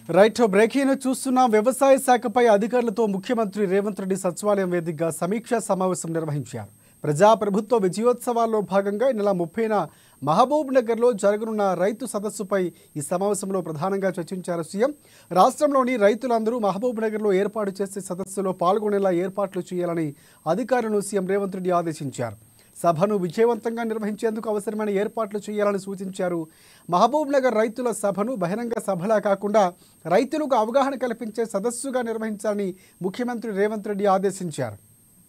right breaking చూస్తున్న వ్యవసాయ శాఖపై అధికారులతో ముఖ్యమంత్రి రేవంత్ రెడ్డి సచివాలయం వేదికగా సమీక్షా సమావేశం నిర్వహించారు ప్రజా ప్రభుత్వ విజయోత్సవాల్లో భాగంగా ఈ నెల ముప్పైన మహబూబ్ నగర్లో జరగనున్న రైతు సదస్సుపై ఈ సమావేశంలో ప్రధానంగా చర్చించారు సీఎం రాష్ట్రంలోని రైతులందరూ మహబూబ్ నగర్లో ఏర్పాటు చేసే సదస్సులో పాల్గొనేలా ఏర్పాట్లు చేయాలని అధికారులను సీఎం రేవంత్ రెడ్డి ఆదేశించారు సభను విజయవంతంగా నిర్వహించేందుకు అవసరమైన ఏర్పాట్లు చేయాలని సూచించారు మహబూబ్ నగర్ రైతుల సభను బహిరంగ సభలా కాకుండా రైతులకు అవగాహన కల్పించే సదస్సుగా నిర్వహించాలని ముఖ్యమంత్రి రేవంత్ రెడ్డి ఆదేశించారు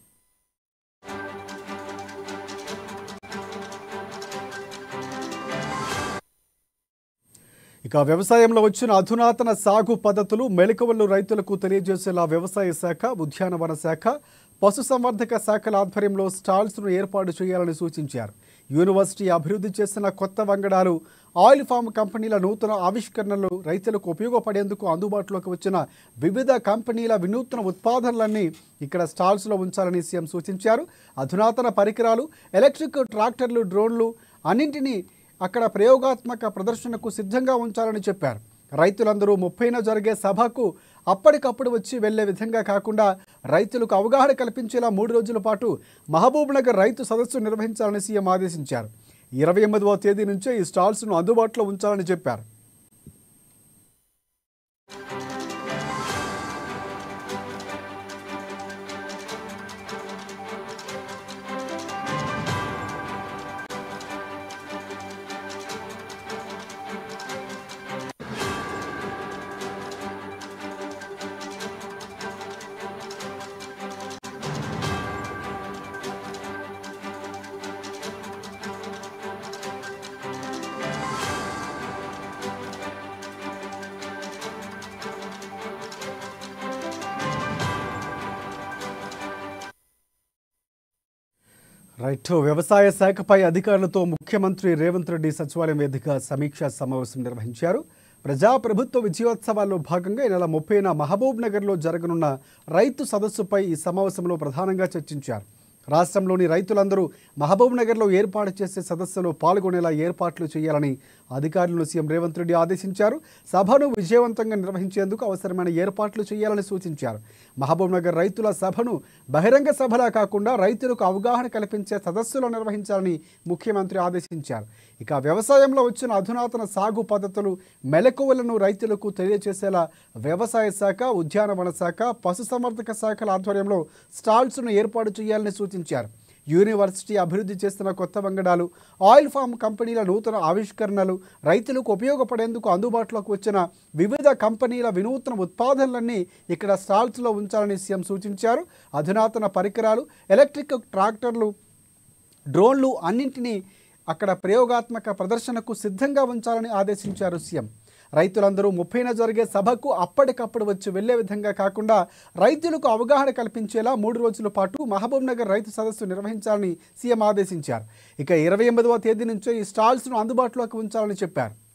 ఇక వ్యవసాయంలో వచ్చిన అధునాతన సాగు పద్ధతులు మెలకువలు రైతులకు తెలియజేసేలా వ్యవసాయ శాఖ ఉద్యానవన శాఖ పశుసంవర్ధక శాఖల ఆధ్వర్యంలో స్టాల్స్ను ఏర్పాటు చేయాలని సూచించారు యూనివర్సిటీ అభివృద్ధి చేసిన కొత్త వంగడాలు ఆయిల్ ఫామ్ కంపెనీల నూతన ఆవిష్కరణలు రైతులకు ఉపయోగపడేందుకు అందుబాటులోకి వచ్చిన వివిధ కంపెనీల వినూత్న ఉత్పాదనలన్నీ ఇక్కడ స్టాల్స్లో ఉంచాలని సీఎం సూచించారు అధునాతన పరికరాలు ఎలక్ట్రిక్ ట్రాక్టర్లు డ్రోన్లు అన్నింటినీ అక్కడ ప్రయోగాత్మక ప్రదర్శనకు సిద్ధంగా ఉంచాలని చెప్పారు రైతులందరూ ముప్పైన జరిగే సభకు అప్పటికప్పుడు వచ్చి వెళ్లే విధంగా కాకుండా రైతులకు అవగాహన కల్పించేలా మూడు రోజుల పాటు మహబూబ్ నగర్ రైతు సదస్సు నిర్వహించాలని సీఎం ఆదేశించారు ఇరవై ఎనిమిదవ తేదీ నుంచే ఈ స్టాల్స్ను అందుబాటులో ఉంచాలని చెప్పారు రైట్ వ్యవసాయ శాఖపై అధికారులతో ముఖ్యమంత్రి రేవంత్ రెడ్డి సచివాలయం వేదిక సమీక్షా సమావేశం నిర్వహించారు ప్రజా ప్రభుత్వ విజయోత్సవాల్లో భాగంగా ఈ నెల ముప్పైన మహబూబ్ నగర్లో జరగనున్న రైతు సదస్సుపై ఈ సమావేశంలో ప్రధానంగా చర్చించారు రాష్ట్రంలోని రైతులందరూ మహబూబ్ నగర్లో ఏర్పాటు చేసే సదస్సులో పాల్గొనేలా ఏర్పాట్లు చేయాలని అధికారులను సీఎం రేవంత్ రెడ్డి ఆదేశించారు సభను విజయవంతంగా నిర్వహించేందుకు అవసరమైన ఏర్పాట్లు చేయాలని సూచించారు మహబూబ్ నగర్ రైతుల సభను బహిరంగ సభలా కాకుండా రైతులకు అవగాహన కల్పించే సదస్సులో నిర్వహించాలని ముఖ్యమంత్రి ఆదేశించారు ఇక వ్యవసాయంలో వచ్చిన అధునాతన సాగు పద్ధతులు మెలకువలను రైతులకు తెలియజేసేలా వ్యవసాయ శాఖ ఉద్యానవన శాఖ పశుసంవర్ధక శాఖల ఆధ్వర్యంలో స్టాల్స్ను ఏర్పాటు చేయాలని సూచించారు యూనివర్సిటీ అభివృద్ధి చేస్తున్న కొత్త వంగడాలు ఆయిల్ ఫామ్ కంపెనీల నూతన ఆవిష్కరణలు రైతులకు ఉపయోగపడేందుకు అందుబాటులోకి వచ్చిన వివిధ కంపెనీల వినూత్న ఉత్పాదనలన్నీ ఇక్కడ స్టాల్స్లో ఉంచాలని సీఎం సూచించారు అధునాతన పరికరాలు ఎలక్ట్రిక్ ట్రాక్టర్లు డ్రోన్లు అన్నింటినీ అక్కడ ప్రయోగాత్మక ప్రదర్శనకు సిద్ధంగా ఉంచాలని ఆదేశించారు సీఎం రైతులందరూ ముప్పైన జరిగే సభకు అప్పటికప్పుడు వచ్చి వెళ్లే విధంగా కాకుండా రైతులకు అవగాహన కల్పించేలా మూడు రోజుల పాటు మహబూబ్ నగర్ రైతు సదస్సు నిర్వహించాలని సీఎం ఆదేశించారు ఇక ఇరవై ఎనిమిదవ తేదీ నుంచే ఈ స్టాల్స్ను అందుబాటులోకి ఉంచాలని చెప్పారు